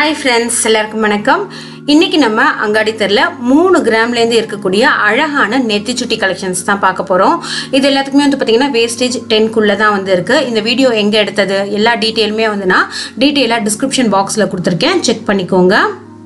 hi friends எல்லாருக்கும் வணக்கம் இன்னைக்கு நம்ம அங்காடி தெருல மூணு கிராம்லேருந்து இருக்கக்கூடிய அழகான நெத்தி சுட்டி கலெக்ஷன்ஸ் தான் பார்க்க போகிறோம் இது எல்லாத்துக்குமே வந்து பார்த்தீங்கன்னா வேஸ்டேஜ் டென்க்குள்ளே தான் வந்து இருக்கு இந்த வீடியோ எங்கே எடுத்தது எல்லா டீட்டெயிலுமே வந்து நான் டீட்டெயிலாக டிஸ்கிரிப்ஷன் பாக்ஸில் கொடுத்துருக்கேன் செக் பண்ணிக்கோங்க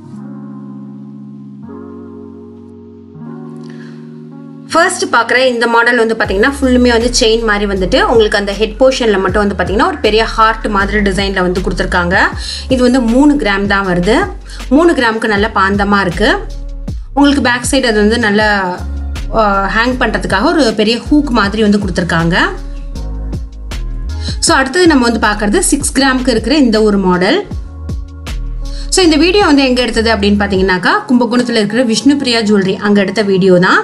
ஃபர்ஸ்ட் பார்க்குற இந்த மாடல் வந்து பார்த்தீங்கன்னா ஃபுல்லுமே வந்து செயின் மாதிரி வந்துட்டு உங்களுக்கு அந்த ஹெட் போர்ஷனில் மட்டும் வந்து பார்த்தீங்கன்னா ஒரு பெரிய ஹார்ட் மாதிரி டிசைனில் வந்து கொடுத்துருக்காங்க இது வந்து மூணு கிராம் தான் வருது மூணு கிராமுக்கு நல்ல பாந்தமாக இருக்குது உங்களுக்கு பேக் சைடு அது வந்து நல்லா ஹேங் பண்ணுறதுக்காக ஒரு பெரிய ஹூக் மாதிரி வந்து கொடுத்துருக்காங்க ஸோ அடுத்தது நம்ம வந்து பார்க்குறது சிக்ஸ் கிராமுக்கு இருக்கிற இந்த ஒரு மாடல் ஸோ இந்த வீடியோ வந்து எங்கே எடுத்தது அப்படின்னு பார்த்தீங்கன்னாக்கா கும்பகோணத்தில் இருக்கிற விஷ்ணு பிரியா ஜுவல்லரி அங்கே எடுத்த வீடியோ தான்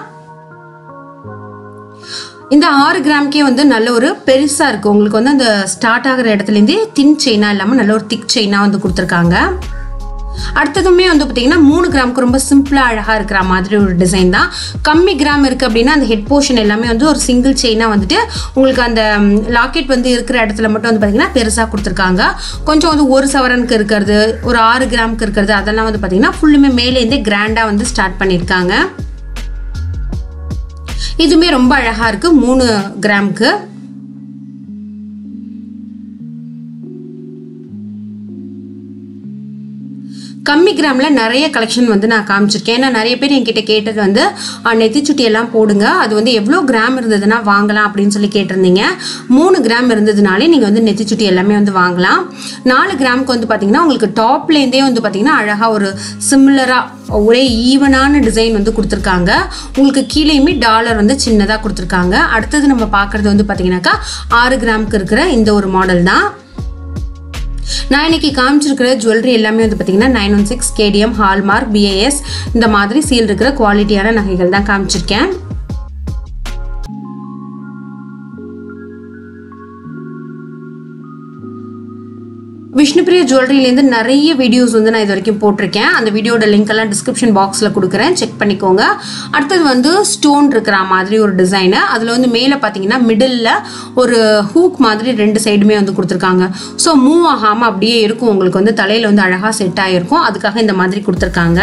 இந்த ஆறு கிராம்க்கே வந்து நல்ல ஒரு பெருசாக இருக்குது உங்களுக்கு வந்து அந்த ஸ்டார்ட் ஆகிற இடத்துலேருந்தே தின் செயினாக இல்லாமல் நல்ல ஒரு திக் செயினாக வந்து கொடுத்துருக்காங்க அடுத்ததுமே வந்து பார்த்தீங்கன்னா மூணு கிராமுக்கு ரொம்ப சிம்பிளாக அழகாக இருக்கிற மாதிரி ஒரு டிசைன் தான் கம்மி கிராம் இருக்குது அப்படின்னா அந்த ஹெட் போர்ஷன் எல்லாமே வந்து ஒரு சிங்கிள் செயினாக வந்துட்டு உங்களுக்கு அந்த லாக்கெட் வந்து இருக்கிற இடத்துல மட்டும் வந்து பார்த்தீங்கன்னா பெருசாக கொடுத்துருக்காங்க கொஞ்சம் வந்து ஒரு சவரனுக்கு இருக்கிறது ஒரு ஆறு கிராமுக்கு இருக்கிறது அதெல்லாம் வந்து பார்த்தீங்கன்னா ஃபுல்லுமே மேலேருந்தே கிராண்டாக வந்து ஸ்டார்ட் பண்ணியிருக்காங்க இதுவுமே ரொம்ப அழகா இருக்கு மூணு கிராமுக்கு கம்மி கிராமில் நிறைய கலெக்ஷன் வந்து நான் காமிச்சிருக்கேன் ஏன்னா நிறைய பேர் என்கிட்ட கேட்டது வந்து நெத்தி சுட்டி எல்லாம் போடுங்க அது வந்து எவ்வளோ கிராம் இருந்ததுன்னா வாங்கலாம் அப்படின்னு சொல்லி கேட்டிருந்தீங்க மூணு கிராம் இருந்ததுனாலே நீங்கள் வந்து நெத்தி சுட்டி எல்லாமே வந்து வாங்கலாம் நாலு கிராமுக்கு வந்து பார்த்தீங்கன்னா உங்களுக்கு டாப்லேருந்தே வந்து பார்த்தீங்கன்னா அழகாக ஒரு சிமிலராக ஒரே ஈவனான டிசைன் வந்து கொடுத்துருக்காங்க உங்களுக்கு கீழேயுமே டாலர் வந்து சின்னதாக கொடுத்துருக்காங்க அடுத்தது நம்ம பார்க்குறது வந்து பார்த்தீங்கன்னாக்கா ஆறு கிராமுக்கு இருக்கிற இந்த ஒரு மாடல் தான் நான் இன்னைக்கு காமிச்சிருக்கிற ஜுவல்லரி எல்லாமே வந்து பார்த்தீங்கன்னா nine one six KDM hallmark BIS இந்த மாதிரி சீல் இருக்கிற குவாலிட்டியான நகைகள் தான் காமிச்சிருக்கேன் விஷ்ணுபிரியா ஜுவல்லரிலேருந்து நிறைய வீடியோஸ் வந்து நான் இது வரைக்கும் போட்டிருக்கேன் அந்த வீடியோட லிங்க் எல்லாம் டிஸ்கிரிப்ஷன் பாக்ஸில் கொடுக்குறேன் செக் பண்ணிக்கோங்க அடுத்தது வந்து ஸ்டோன் இருக்கிற மாதிரி ஒரு டிசைனு அதில் வந்து மேலே பார்த்தீங்கன்னா மிடில் ஒரு ஹூக் மாதிரி ரெண்டு சைடுமே வந்து கொடுத்துருக்காங்க ஸோ மூவ் ஆகாமல் அப்படியே இருக்கும் உங்களுக்கு வந்து தலையில் வந்து அழகாக செட் ஆகிருக்கும் அதுக்காக இந்த மாதிரி கொடுத்துருக்காங்க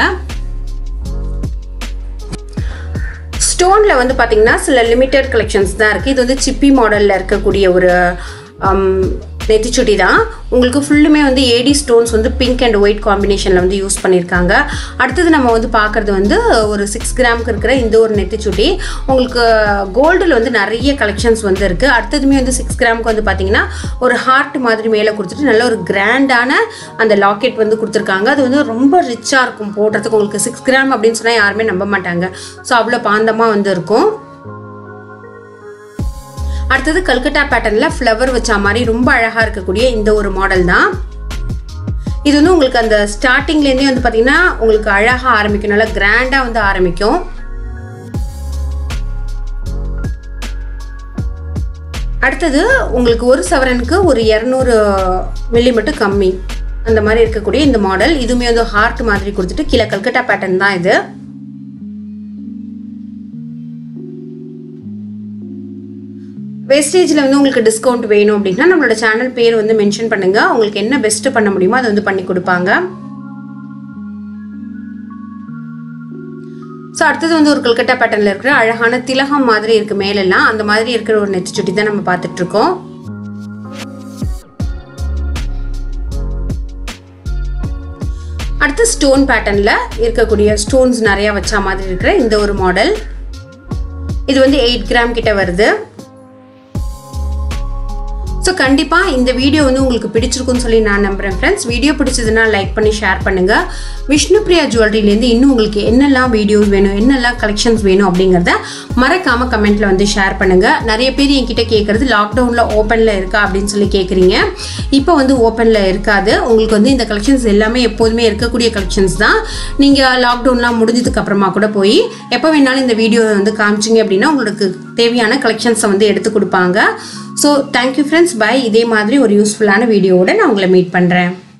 ஸ்டோனில் வந்து பார்த்தீங்கன்னா சில லிமிட்டட் கலெக்ஷன்ஸ் தான் இருக்குது இது வந்து சிப்பி மாடலில் இருக்கக்கூடிய ஒரு நெத்திச்சுட்டி தான் உங்களுக்கு ஃபுல்லுமே வந்து ஏடி ஸ்டோன்ஸ் வந்து பிங்க் அண்ட் ஒயிட் காம்பினேஷனில் வந்து யூஸ் பண்ணியிருக்காங்க அடுத்தது நம்ம வந்து பார்க்குறது வந்து ஒரு சிக்ஸ் கிராமுக்கு இருக்கிற இந்த ஒரு நெத்திச்சுட்டி உங்களுக்கு கோல்டில் வந்து நிறைய கலெக்ஷன்ஸ் வந்து இருக்குது அடுத்ததுமே வந்து சிக்ஸ் கிராமுக்கு வந்து பார்த்தீங்கன்னா ஒரு ஹார்ட் மாதிரி மேலே கொடுத்துட்டு நல்ல ஒரு கிராண்டான அந்த லாக்கெட் வந்து கொடுத்துருக்காங்க அது வந்து ரொம்ப ரிச்சாக இருக்கும் போடுறதுக்கு உங்களுக்கு சிக்ஸ் கிராம் அப்படின்னு சொன்னால் யாருமே நம்ப மாட்டாங்க ஸோ அவ்வளோ பாந்தமாக வந்து இருக்கும் அடுத்தது கல்கட்டா பேட்டர்ல ஃப்ளவர் வச்ச மாதிரி ரொம்ப அழகா இருக்கக்கூடிய இந்த ஒரு மாடல் தான் இது வந்து உங்களுக்கு அந்த ஸ்டார்டிங்லேருந்தே வந்து பார்த்தீங்கன்னா உங்களுக்கு அழகாக ஆரம்பிக்கும் நல்லா கிராண்டாக வந்து ஆரம்பிக்கும் அடுத்தது உங்களுக்கு ஒரு சவரனுக்கு ஒரு இரநூறு மில்லி மட்டும் கம்மி அந்த மாதிரி இருக்கக்கூடிய இந்த மாடல் இதுவுமே வந்து ஹார்ட் மாதிரி கொடுத்துட்டு கீழே கல்கட்டா பேட்டர்ன் தான் இது வேஸ்டேஜில் வந்து உங்களுக்கு டிஸ்கவுண்ட் வேணும் அப்படின்னா நம்மளோட சேனல் பேர் வந்து மென்ஷன் பண்ணுங்க உங்களுக்கு என்ன பெஸ்ட் பண்ண முடியுமோ அதை வந்து பண்ணி கொடுப்பாங்க ஸோ அடுத்தது வந்து ஒரு கல்கட்டா பேட்டர்னில் இருக்கிற அழகான திலகம் மாதிரி இருக்கு மேலெல்லாம் அந்த மாதிரி இருக்கிற ஒரு நெத்தி சுட்டி தான் நம்ம பார்த்துட்டு இருக்கோம் அடுத்து ஸ்டோன் பேட்டர்னில் இருக்கக்கூடிய ஸ்டோன்ஸ் நிறையா வச்ச மாதிரி இருக்கிற இந்த ஒரு மாடல் இது வந்து எயிட் கிராம் கிட்ட வருது ஸோ கண்டிப்பாக இந்த வீடியோ வந்து உங்களுக்கு பிடிச்சிருக்குன்னு சொல்லி நான் நம்புகிறேன் ஃப்ரெண்ட்ஸ் வீடியோ பிடிச்சதுன்னா லைக் பண்ணி ஷேர் பண்ணுங்கள் விஷ்ணு பிரியா ஜுவல்லரிலேருந்து இன்னும் உங்களுக்கு என்னெல்லாம் வீடியோஸ் வேணும் என்னெல்லாம் கலெக்ஷன்ஸ் வேணும் அப்படிங்கிறத மறக்காமல் கமெண்ட்டில் வந்து ஷேர் பண்ணுங்கள் நிறைய பேர் என்கிட்ட கேட்குறது லாக்டவுனில் ஓப்பனில் இருக்கா அப்படின்னு சொல்லி கேட்குறீங்க இப்போ வந்து ஓப்பனில் இருக்காது உங்களுக்கு வந்து இந்த கலெக்ஷன்ஸ் எல்லாமே எப்போதுமே இருக்கக்கூடிய கலெக்ஷன்ஸ் தான் நீங்கள் லாக்டவுன்லாம் முடிஞ்சதுக்கு அப்புறமா கூட போய் எப்போ வேணாலும் இந்த வீடியோ வந்து காமிச்சிங்க அப்படின்னா உங்களுக்கு தேவையான கலெக்ஷன்ஸை வந்து எடுத்து கொடுப்பாங்க ஸோ தேங்க்யூ ஃப்ரெண்ட்ஸ் பை இதே மாதிரி ஒரு யூஸ்ஃபுல்லான வீடியோவோட நான் உங்களை மீட் பண்ணுறேன்